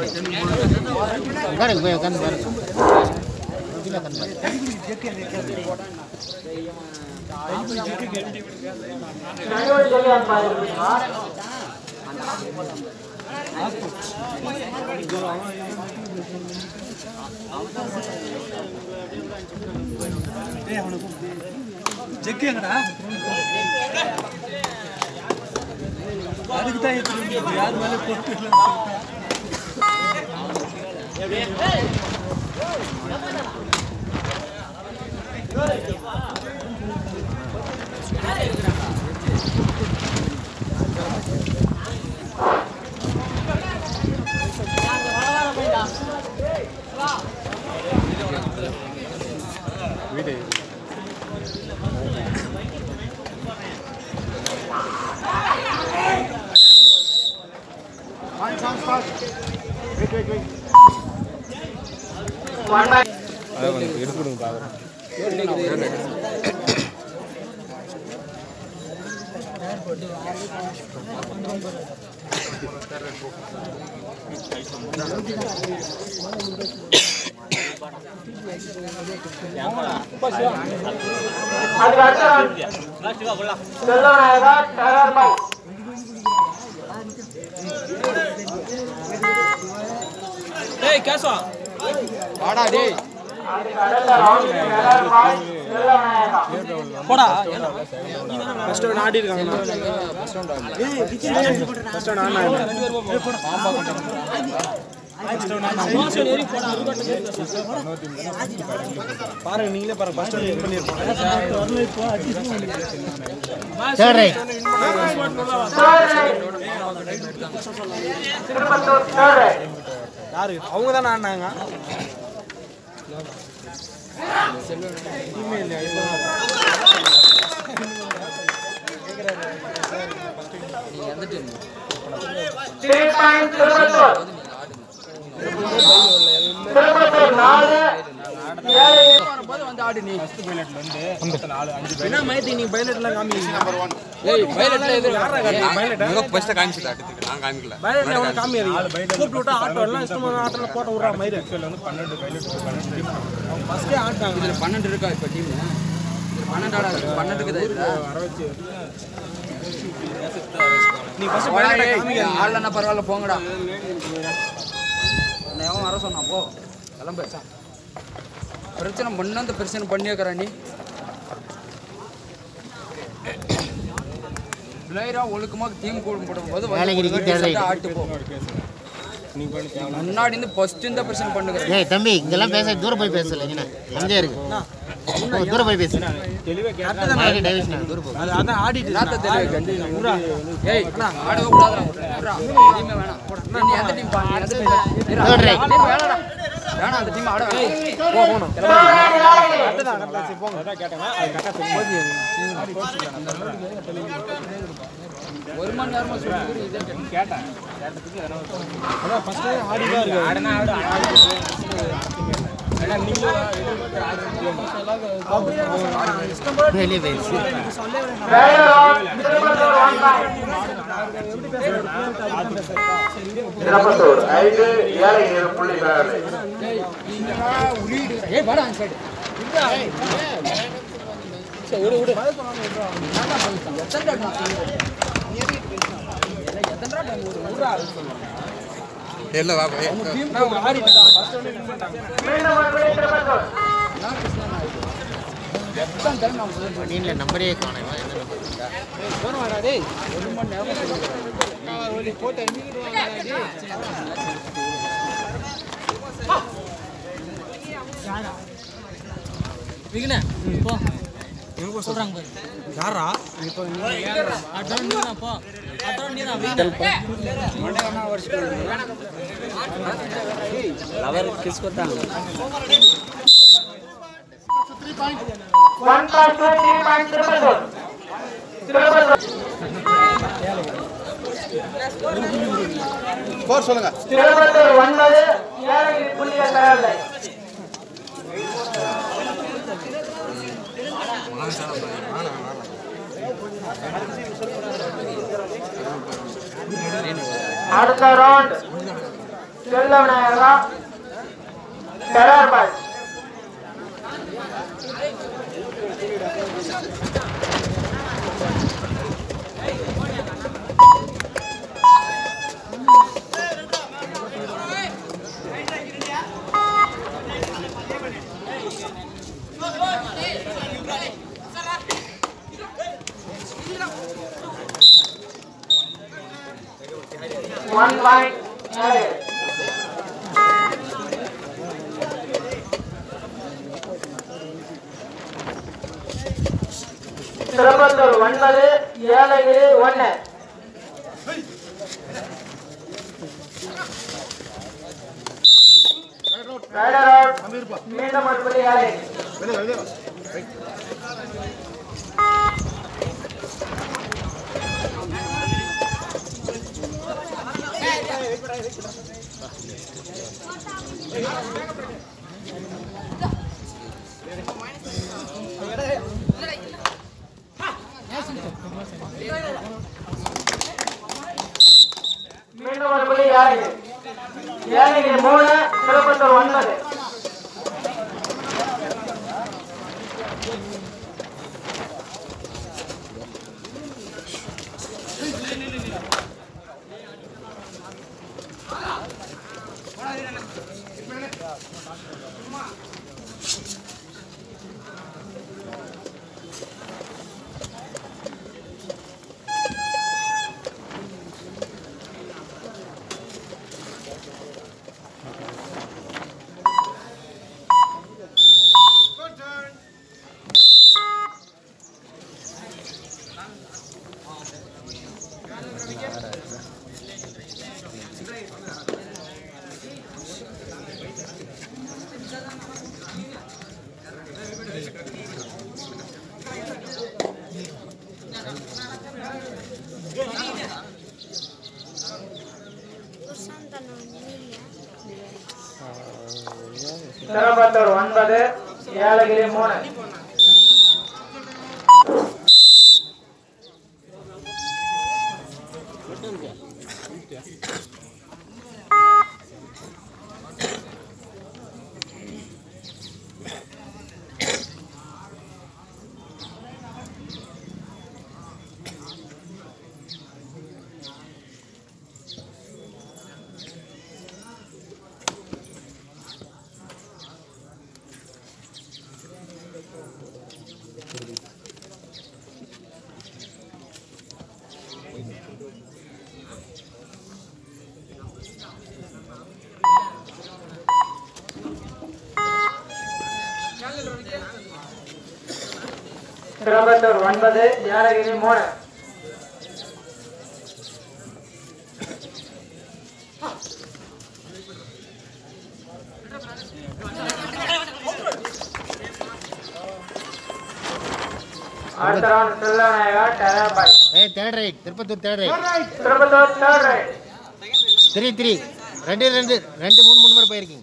உட்காரு போய் உட்காந்து பாரு கீழே உட்காந்து பாரு ஜெக்கு எங்கடா அதுக்கு தான் யார் மேலே போட்டு அதுக்கு அடுத்த செல்வநாயகா டயர் பை அதுக்கு அடுத்த ரவுண்ட் டயர் பை செல்வநாயகா போடா ஃபர்ஸ்ட் ஒன் ஆடி இருக்காங்க ஃபர்ஸ்ட் ஒன் ஆனா பாருங்க நீங்களே பாருங்க ஃபர்ஸ்ட் ஒன் பண்ணிருப்பாங்க தேர்ட் ரைட் திருப்பத்தூர் தேர்ட் யாரு அவங்க தானே ஆடினாங்க த்ரீ பாயிண்ட் திருப்பத்தூர் திருப்பத்தூர் நாலு ஏழு என்ன மைத்தி நீ பைலட்லாம் காமிக்கிறீங்க பைலட்ல எவ்வளோ காமிக்கிறீங்க கூப்பிட்டு விட்டா ஆட்டோ எல்லாம் இஷ்டமான ஆட்டோல போட்ட விட்றா மயிறு அவங்க ஃபர்ஸ்டே ஆட்டாங்க பன்னெண்டு இருக்கா இப்போ டீம் பன்னெண்டாடா பன்னெண்டுக்கு தான் இருக்கா நீ ஃபர்ஸ்ட் பைலட்டை காமிக்கிறீங்க ஆள்லன்னா பரவாயில்ல போங்கடா உன்னை எவன் வர சொன்னான் போ கிளம்பு பிரச்சனை பண்ண அந்த பிரச்சனை பண்ணியிருக்கிறா நீ பிளேயரா ஒழுக்கமாக டீம் கூட போடும்போது வேலைக்கு இருக்கு, தேவை. ஆட்டு போ முன்னாடி இருந்து ஃபர்ஸ்ட் இந்த பிரச்சனை பண்ணுகிறேன் ஏய் தம்பி இங்கெல்லாம் பேச தூரம் போய் பேசல என்ன எங்கே இருக்கு ஓ, தூரம் போய் பேசு மாதிரி டைவர்ஷன் தூரம் போய் அது அதான் ஆடிட்டு என்னத்த தெரியும் ஏய் ஆடவே கூடாதுடா விட்றா. எதுவுமே வேணாம் நீ எந்த டீம் பா நீ எந்த டீம் Third right. வேணாடா வேணாம் அந்த டீம் ஆட வேணாம் போ போணும் கரெக்டாக கரெக்டாக சரி போங்க கேட்டேன் அது கரெக்டாக ஒரு மணி நேரமா சொல்லி இதே கேட்டேன். அதான் ஃபர்ஸ்ட் ஆடி தான் இருக்கு ஆடினா ஆடு வெளியே பேசு வேலை round Tirupattur one point Tirupattur ஐந்து ஏழை ஏழு புள்ளி வேலை ஏய் இங்கடா உரிடு ஏய் வாடா அந்த சைடு சரி விடு விடு எத்தனை மீண்டும் ஒரு புள்ளி திருப்பத்தூர் மணியில் நம்பரே காணும் என்ன நம்பர் யாரா one point two three point Tirupattur Tirupattur Tirupattur ஒன்பது ஏழகிரி புள்ளிகள் பெறவில்லை அடுத்த ரவுண்ட் செல்லவிநாயகா டெராபாய் ஒன் பாயிண்ட் ஏழு திருப்பத்தூர் ஒன்பது ஏலகிரி ஒன்னு ரைடர் அவுட் மீண்டும் ஒரு புள்ளி ஏழகிரி மீண்டும் ஒரு புள்ளி ஏழகிரி ஏழகிரி மூணு திருப்பத்தூர் ஒன்பது திருப்பத்தூர் ஒன்பது ஏலகிரி மூணு திருப்பத்தூர் ஒன்பது ஏலகிரி மூணு அடுத்த ரவுண்ட் செல்லநாயகா டெராபாய் ஏய் third raid Tirupattur third raid Tirupattur third raid three three ரெண்டு ரெண்டு ரெண்டு மூணு மூணு முறை போயிருக்கீங்க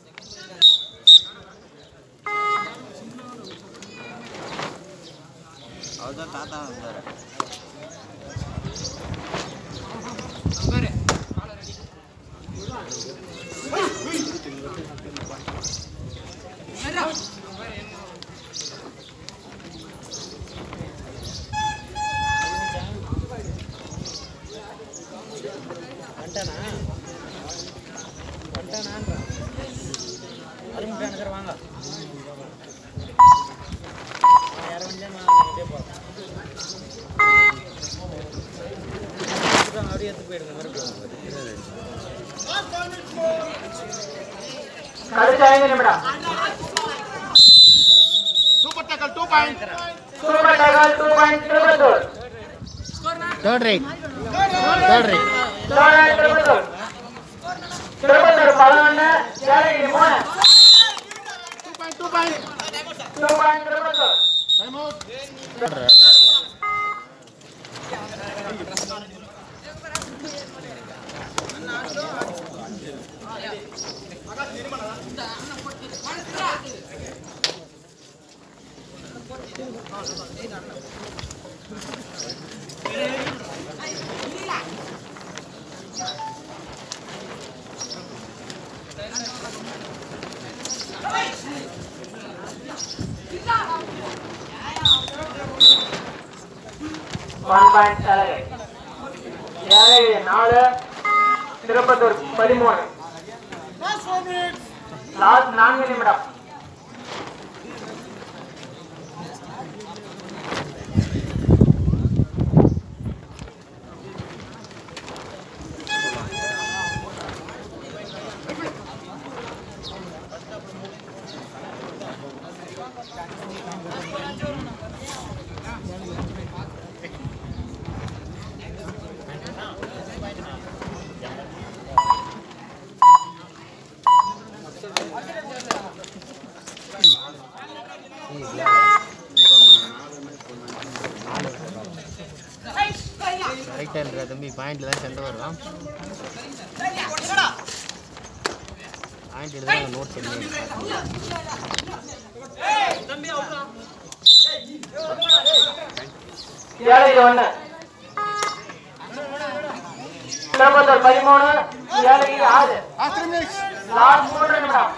கடைசி ஐந்து நிமிடம் super tackle two point super tackle two point Tirupattur third raid third raid third raid Tirupattur Tirupattur பதினொன்று ஏலகிரி மூணு two point two point two point Tirupattur time out one point ஏழரை ஏழரை நாலு திருப்பத்தூர் பதிமூணு லாஸ்ட் நான்கு நிமிடம் கரெக்டாக தம்பி பாயிண்ட்ல தான் சென்று வரும் பாயிண்ட் எழுத நோட் பண்ணி ஏழரை ஒண்ணு திருப்பத்தூர் பதிமூணு ஏழரை ஆறு Last three minutes. லாஸ்ட் மூன்று நிமிடம்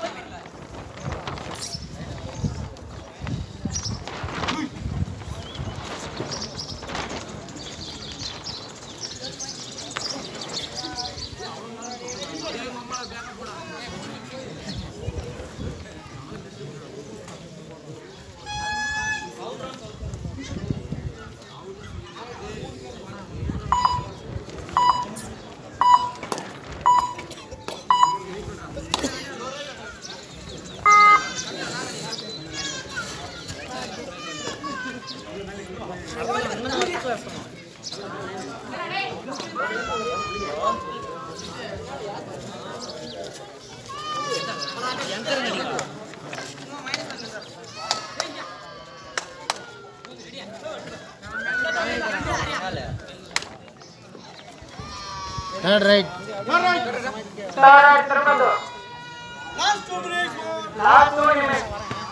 third raid third Tirupattur last two நிமிடம்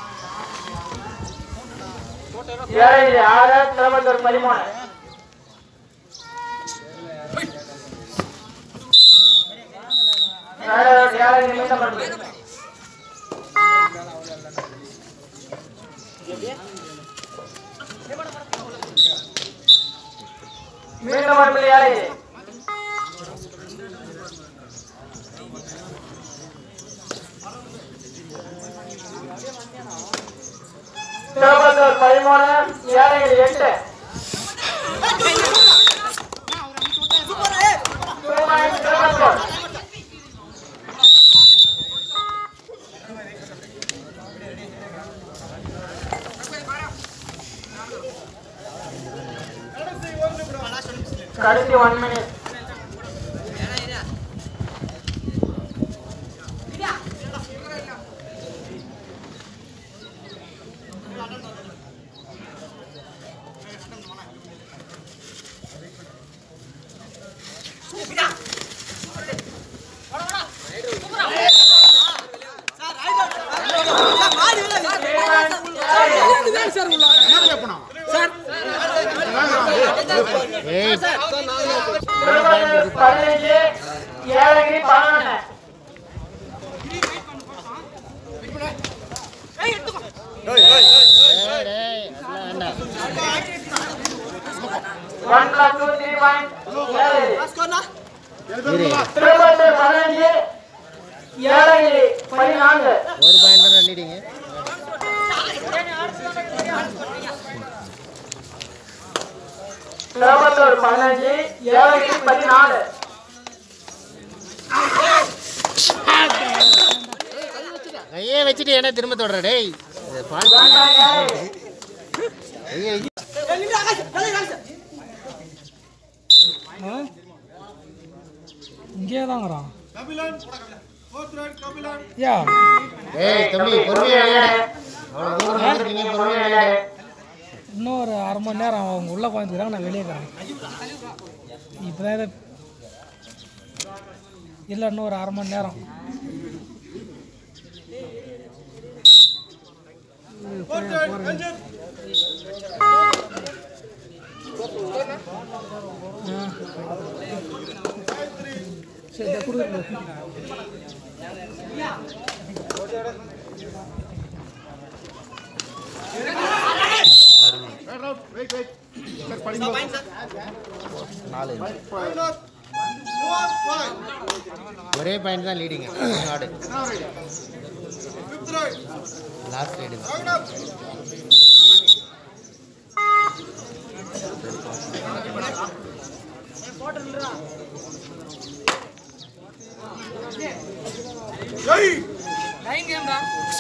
ஏழரை ஆறு திருப்பத்தூர் பதிமூணு ஏழரை ஏழரை நிமிடம் மட்டும் மீண்டும் ஒரு புள்ளி ஏழரை திருப்பத்தூர் பதிமூணு ஏழைகள் எட்டு திருப்பத்தூர் கடைசி ஒன் மினிட் எயிட் திருப்பத்தூர் பதினஞ்சு ஏழகிரி பதினொன்று தேர்ட் அதெல்லாம் வேண்டாம் one plus two three point ஏழு இரு திருப்பத்தூர் பதினஞ்சு ஏழகிரி பதினான்கு ஒரு பாயிண்ட் தான் லீடிங்க திருப்பத்தூர் பதினஞ்சு ஏழகிரி பதினாலு கையே வச்சுட்டு ஏன்னா திரும்ப தொடர டேய் இது பால் கையை இங்கே தாங்கிறான் யா ஏய் தம்பி பொறுமையா விளையாடு அவ்வளோ தூரம் வந்திருக்கீங்க பொறுமையா விளையாடு இன்னும் ஒரு அரை மணி நேரம் அவங்க உள்ளே உட்காந்துக்கிறாங்க நான் வெளியே இருக்கிறேன் இப்போ தான் இதை இல்லை இன்னும் ஒரு அரை மணி நேரம் ஆ. சரி இதை கொடுக்குறேன் Wait, wait. Just putting the- ஒரே பாயிண்ட் தான் லீடிங்க ஆடு லாஸ்ட் ரைடு லைன் கேம்டா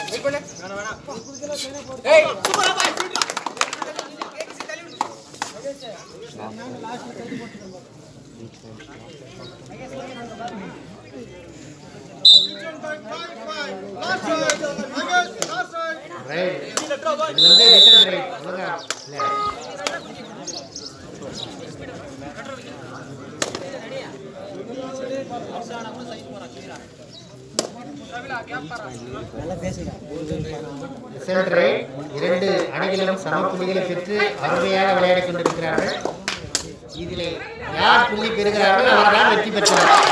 ரைட் இது வந்து ரிட்டர்ன் ரைட் ஒழுங்கா இல்லை ரிசல்ட் ரைட் இரண்டு அணிகளும் சம புள்ளிகளை பெற்று அருமையாக விளையாடிக் கொண்டிருக்கிறார்கள் இதிலே யார் புள்ளி பெறுகிறார்கள் அவர்தான் வெற்றி பெற்றனர்